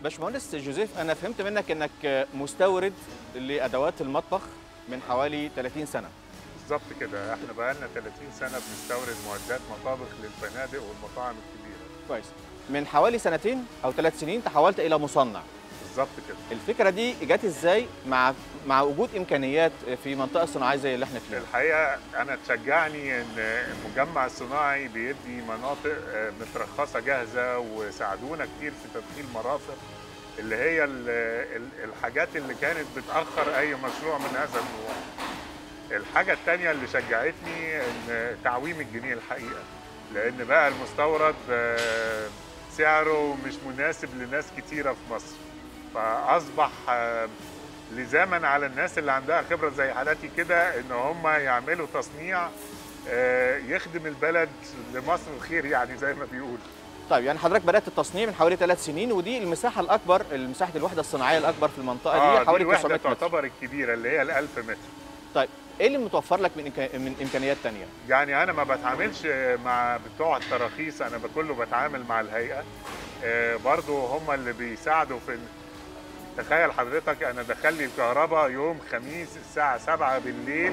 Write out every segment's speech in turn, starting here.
باشمهندس جوزيف انا فهمت منك انك مستورد لادوات المطبخ من حوالي 30 سنه بالظبط كده احنا بقالنا 30 سنه بنستورد معدات مطابخ للفنادق والمطاعم الكبيره كويس من حوالي سنتين او ثلاث سنين تحولت الى مصنع بالظبط كده الفكره دي جت ازاي مع مع وجود امكانيات في منطقه صناعيه زي اللي احنا فيها الحقيقه انا تشجعني ان المجمع الصناعي بيدي مناطق آه، مترخصه جاهزه وساعدونا كتير في تدخيل مرافق اللي هي ال- ال- الحاجات اللي كانت بتاخر اي مشروع من هذا النوع الحاجه الثانيه اللي شجعتني ان تعويم الجنيه الحقيقه لان بقى المستورد آه، سعره مش مناسب لناس كتيره في مصر فاصبح آه، لزاما على الناس اللي عندها خبره زي حالاتي كده ان هم يعملوا تصنيع آه، يخدم البلد لمصر الخير يعني زي ما بيقولوا طيب يعني حضرتك بدات التصنيع من حوالي ثلاث سنين ودي المساحه الاكبر مساحه الوحده الصناعيه الاكبر في المنطقه اه دي دي حوالي الوحده 900 متر تعتبر الكبيره اللي هي ال 1000 متر طيب ايه اللي متوفر لك من إمكا- من امكانيات تانية يعني انا ما بتعاملش مع بتوع التراخيص انا كله بتعامل مع الهيئه آه، برضو هم اللي بيساعدوا في إن- تخيل حضرتك انا دخل لي الكهرباء يوم خميس الساعه 7 بالليل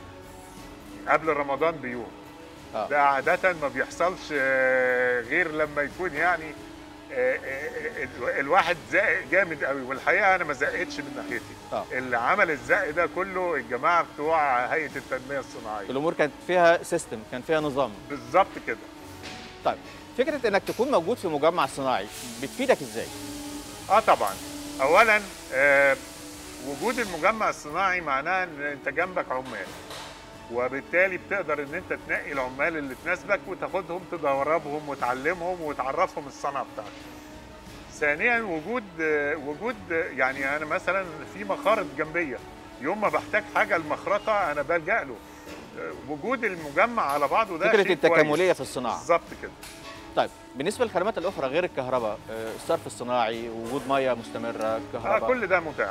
قبل رمضان بيوم آه. ده عاده ما بيحصلش آه، غير لما يكون يعني آه، آه، ال- الواحد زق جامد قوي والحقيقه انا ما زقتش من ناحيتي آه. اللي عمل الزق ده كله الجماعه بتوع هيئه التنميه الصناعيه الامور كانت فيها سيستم كان فيها نظام بالظبط كده طيب فكره انك تكون موجود في مجمع صناعي بتفيدك ازاي اه طبعا اولا آه وجود المجمع الصناعي معناه ان انت جنبك عمال وبالتالي بتقدر ان انت تنقي العمال اللي تناسبك وتاخدهم تدربهم وتعلمهم وتعرفهم الصنعه بتاعتك ثانيا وجود آه، وجود آه، يعني انا مثلا في مخارط جنبيه يوم ما بحتاج حاجه المخرطه انا بلجا له آه، وجود المجمع على بعضه ده فكره شيء التكامليه كويس. في الصناعه بالظبط كده طيب بالنسبه للخدمات الاخرى غير الكهرباء آه، الصرف الصناعي وجود ميه مستمره اه كهرباء كل ده متاح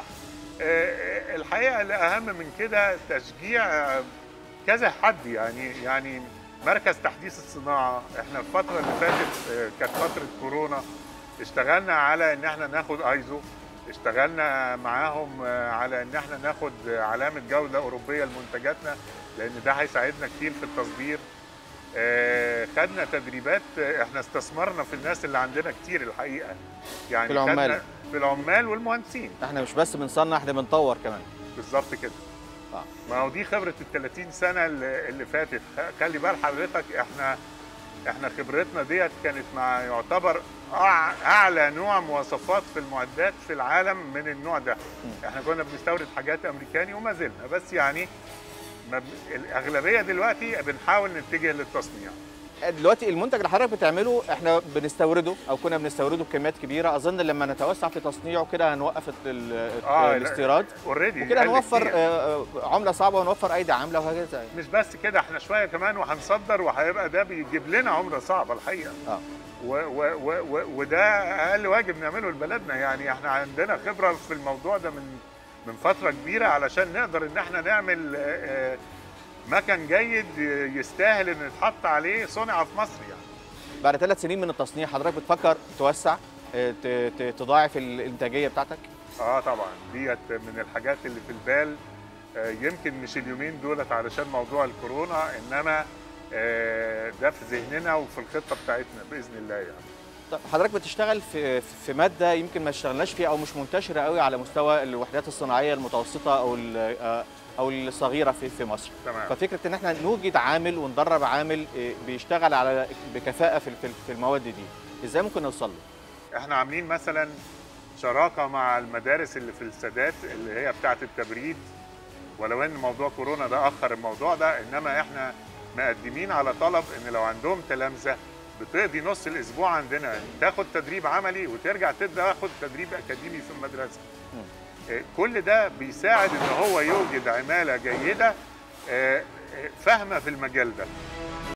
آه، الحقيقه الاهم من كده تشجيع آه، كذا حد يعني يعني مركز تحديث الصناعه احنا الفتره اللي فاتت آه، كانت فتره كورونا اشتغلنا على ان احنا ناخد ايزو اشتغلنا معاهم آه، على ان احنا ناخد آه، علامه جوده اوروبيه لمنتجاتنا لان ده هيساعدنا كتير في التصدير آه، خدنا تدريبات آه، احنا استثمرنا في الناس اللي عندنا كتير الحقيقه يعني في العمال. خدنا في العمال والمهندسين احنا مش بس بنصنع احنا بنطور كمان بالظبط كده آه. ما هو دي خبره ال 30 سنه اللي اللي فاتت خ- خلي بال حضرتك احنا احنا خبرتنا ديت كانت مع يعتبر أع- اعلى نوع مواصفات في المعدات في العالم من النوع ده احنا كنا بنستورد حاجات امريكاني وما زلنا بس يعني ما ب... الاغلبيه دلوقتي بنحاول نتجه للتصنيع دلوقتي المنتج اللي حضرتك بتعمله احنا بنستورده او كنا بنستورده بكميات كبيره اظن لما نتوسع في تصنيعه كده هنوقف ال- ال- آه، لا. الاستيراد اوريدي وكده هنوفر آه، آه، عمله صعبه ونوفر ايدي عامله وهكذا مش بس كده احنا شويه كمان وهنصدر وهيبقى ده بيجيب لنا عمله صعبه الحقيقه اه و و و و وده اقل واجب نعمله لبلدنا يعني احنا عندنا خبره في الموضوع ده من من فتره كبيره علشان نقدر ان احنا نعمل آه، آه، مكن جيد يستاهل ان يتحط عليه صنع في مصر يعني بعد ثلاث سنين من التصنيع حضرتك بتفكر توسع آه، ت- ت- تضاعف الانتاجيه بتاعتك اه طبعا ديت من الحاجات اللي في البال آه، يمكن مش اليومين دولت علشان موضوع الكورونا انما آه، ده في ذهننا وفي الخطه بتاعتنا باذن الله يعني طب حضرتك بتشتغل في في ماده يمكن ما اشتغلناش فيها او مش منتشره قوي على مستوى الوحدات الصناعيه المتوسطه او ال- آه، او الصغيره في في مصر تمام ففكره ان احنا نوجد عامل وندرب عامل آه، بيشتغل على بكفاءه في في- في المواد دي ازاي ممكن نوصل له احنا عاملين مثلا شراكه مع المدارس اللي في السادات اللي هي بتاعه التبريد ولو ان موضوع كورونا ده اخر الموضوع ده انما احنا مقدمين على طلب ان لو عندهم تلامذه بتقضي نص الاسبوع عندنا تاخد تدريب عملي وترجع تاخد تدريب اكاديمي في المدرسه آه، كل ده بيساعد ان هو يوجد عماله جيده آه، آه، فاهمه في المجال ده